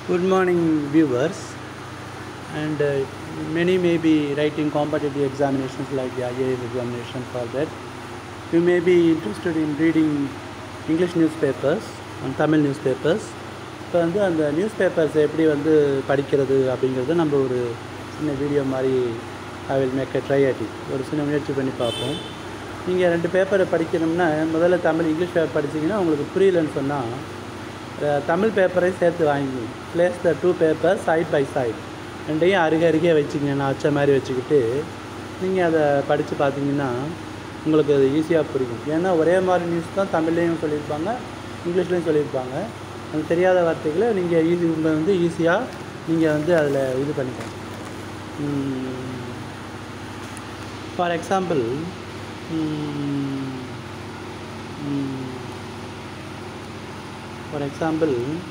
Good morning, viewers. And uh, many may be writing competitive examinations like the IAS examination for that. You may be interested in reading English newspapers and Tamil newspapers. இப்போ வந்து அந்த news பேப்பர்ஸை எப்படி வந்து படிக்கிறது அப்படிங்கிறத நம்ம ஒரு சின்ன வீடியோ மாதிரி I will make a try at ஒரு சின்ன முயற்சி பண்ணி பார்ப்போம் நீங்கள் ரெண்டு பேப்பரை படிக்கணும்னா முதல்ல தமிழ் இங்கிலீஷ் பேப்பர் படிச்சீங்கன்னா உங்களுக்கு புரியலன்னு சொன்னால் அஹ், தமிழ் பேப்பரை சேர்த்து வாங்கி place the two paper side by side ரெண்டையும் அருகே அருகே வச்சுங்க நான் வச்ச மாதிரி வச்சுக்கிட்டு நீங்கள் அதை படித்து பார்த்தீங்கன்னா உங்களுக்கு அது ஈஸியாக புரியும் ஏன்னா ஒரே மாதிரி நியூஸ் தான் தமிழ்லேயும் சொல்லியிருப்பாங்க இங்கிலீஷ்லேயும் சொல்லியிருப்பாங்க அந்த தெரியாத வார்த்தைகளை நீங்கள் ஈஸி உங்களை வந்து ஈஸியாக நீங்கள் வந்து அதில் இது பண்ணிக்கலாம் for example for example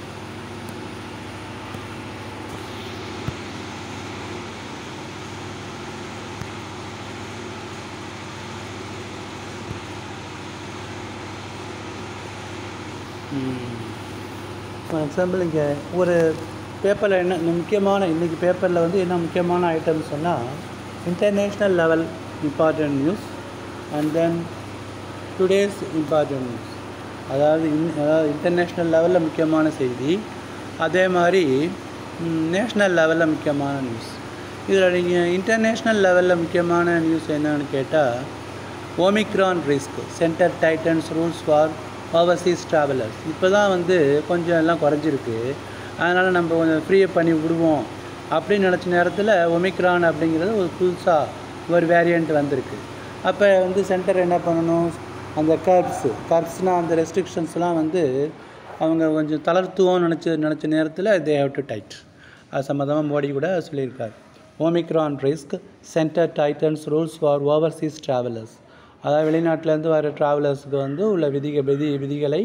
for example இங்கே ஒரு பேப்பரில் என்ன இந்த முக்கியமான இன்றைக்கி பேப்பரில் வந்து என்ன முக்கியமான ஐட்டம்ஸ் சொன்னால் international level important news and then today's important news அதாவது இன் அதாவது இன்டர்நேஷ்னல் லெவலில் முக்கியமான செய்தி அதே மாதிரி நேஷ்னல் லெவலில் முக்கியமான நியூஸ் இதில் நீங்கள் இன்டர்நேஷ்னல் லெவலில் முக்கியமான நியூஸ் என்னன்னு கேட்டால் Omicron risk centre tightens rules for overseas travellers இப்போ தான் வந்து கொஞ்சம் எல்லாம் குறைஞ்சிருக்கு அதனால் நம்ம கொஞ்சம் ஃப்ரீயை பண்ணி விடுவோம் அப்படின்னு நினச்ச நேரத்தில் ஒமிக்ரான் அப்படிங்கிறது ஒரு புதுசாக ஒரு வேரியண்ட் வந்திருக்கு அப்போ வந்து சென்டர் என்ன பண்ணணும் அந்த கர்ப்ஸு கர்ப்ஸ்னால் அந்த ரெஸ்ட்ரிக்ஷன்ஸ்லாம் வந்து அவங்க கொஞ்சம் தளர்த்துவோம்னு நினச்ச நினச்ச நேரத்தில் தே ஹேவ் டு டைட் அது சம்மந்தமாக மோடி கூட சொல்லியிருக்காரு Omicron risk centre tightens rules for overseas travellers அதாவது வெளிநாட்டிலேருந்து வர ட்ராவலர்ஸுக்கு வந்து உள்ள விதிக விதி விதிகளை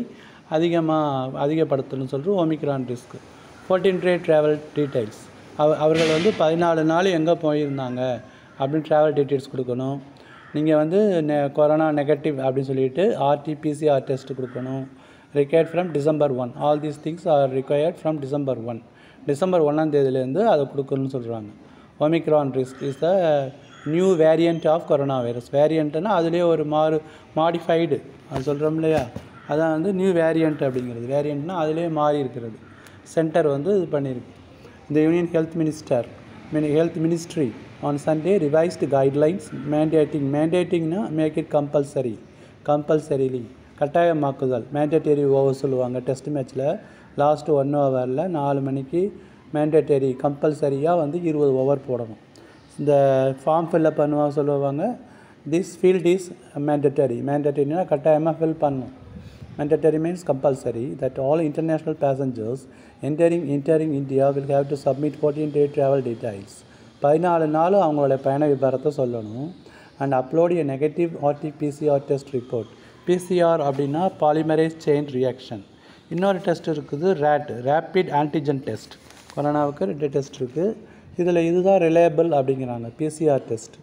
அதிகமாக அதிகப்படுத்தணும்னு சொல்லிட்டு Omicron risk fourteen day travel details அவ அவர்கள் வந்து பதினாலு நாள் எங்கே போயிருந்தாங்க அப்படின்னு ட்ராவல் டீட்டெயில்ஸ் கொடுக்கணும் நீங்கள் வந்து நெ கொரோனா நெகட்டிவ் அப்படின்னு சொல்லிட்டு ஆர்டிபிசிஆர் டெஸ்ட் கொடுக்கணும் required from December one all these things are required from December one December ஒன்றாம் தேதியிலேருந்து அதை கொடுக்கணும்னு சொல்கிறாங்க Omicron risk is the new variant of corona virus வேரியண்ட்னா அதுலேயே ஒரு மாறு மாடிஃபைடு அது சொல்கிறோம் இல்லையா அதான் வந்து நியூ வேரியண்ட் அப்படிங்கிறது வேரியண்ட்னா அதுலேயே மாறி இருக்கிறது சென்டர் வந்து இது பண்ணியிருக்கு இந்த union health minister mini health ministry on Sunday revised guidelines mandating மேண்டேட்டிங்னா மேக் இட் கம்பல்சரி கம்பல்சரிலி கட்டாயமாக்குதல் மேண்டேட்டரி ஓவர் சொல்லுவாங்க டெஸ்ட் மேட்ச்சில் லாஸ்ட்டு ஒன் ஓவரில் நாலு மணிக்கு மேண்டேட்டரி கம்பல்சரியாக வந்து இருபது ஓவர் போடணும் இந்த ஃபார்ம் ஃபில்அப் பண்ணுவா சொல்லுவாங்க திஸ் ஃபீல்ட் இஸ் மேண்டட்டரி மேண்டட்டரினா கட்டாயமாக ஃபில் பண்ணணும் mandatory means compulsory that all international passengers entering entering India will have to submit 14 day travel details பதினாலு நாள் அவங்களோட பயண விபரத்தை சொல்லணும் and upload a negative RTPCR test report PCR அப்படின்னா பாலிமரைஸ் செயின் ரியாக்ஷன் இன்னொரு டெஸ்ட் இருக்குது ரேட் ரேப்பிட் ஆன்டிஜன் டெஸ்ட் கொரோனாவுக்கு ரெண்டு டெஸ்ட் இருக்குது இதில் இதுதான் ரிலேபிள் அப்படிங்கிறாங்க PCR test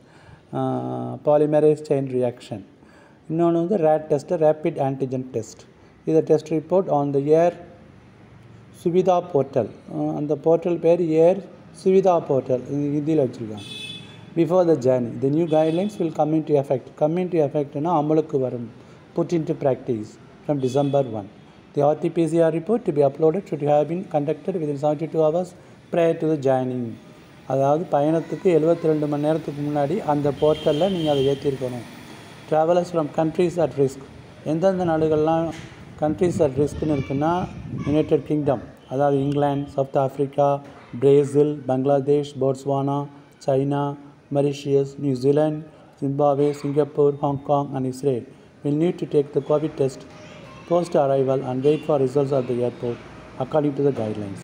polymerase chain reaction இன்னொன்று வந்து rate test rapid antigen test இதை test report on the air Suvidha portal அந்த போர்ட்டல் பேர் ஏர் சுவிதா போர்ட்டல் ஹிந்தியில் வச்சுருக்காங்க before the journey the new guidelines will come in to effect come in to எஃபெக்ட்னா அமலுக்கு வரும் put in to practice from December one the RTPCR report to be uploaded to have been conducted within seventy two hours prior to the joining அதாவது பயணத்துக்கு எழுபத்தி ரெண்டு மணி நேரத்துக்கு முன்னாடி அந்த போர்ட்டலில் நீங்கள் அதை ஏற்றிருக்கணும் travellers from countries at risk எந்தெந்த நாடுகள்லாம் கண்ட்ரீஸ் அட் ரிஸ்க்னு இருக்குன்னா யுனைடெட் கிங்டம் அதாவது England South Africa Brazil Bangladesh Botswana China Mauritius New Zealand Zimbabwe Singapore Hong Kong and Israel will need to take the covid test post arrival and wait for results at the airport according to the guidelines.